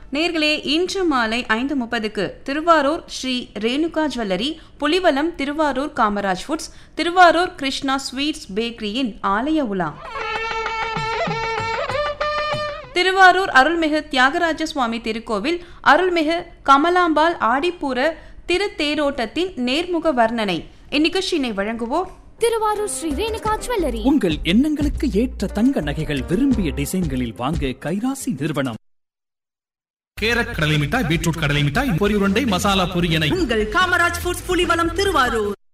நேர்களே இன்று மாலை ஐந்து முப்பதுக்கு Thiruvarur Sri Renuka jewellery Pulivalam Thiruvarur Kamaraj foods Thiruvarur Krishna sweets பேக்கரியின் ஆலய உலா திருவாரூர் அருள்மிகு தியாகராஜ சுவாமி திருக்கோவில் அருள்மிகு கமலாம்பாள் ஆடிப்பூர திருத்தேரோட்டத்தின் நேர்முக வர்ணனை இந்நிகழ்ச்சியினை வழங்குவோர் திருவாரூர் ஸ்ரீ ரேணுகா ஜுவல்லரி உங்கள் எண்ணங்களுக்கு ஏற்ற தங்க நகைகள் விரும்பிய டிசைன்களில் வாங்க கைராசி நிறுவனம் கேரட் கடலை மிட்டாய் பீட்ரூட் கடலை மிட்டாய் பொரி உருண்டை மசாலா பொரி என உங்கள் காமராஜ் ஃபுட்ஸ் புலிவலம் திருவாரூர்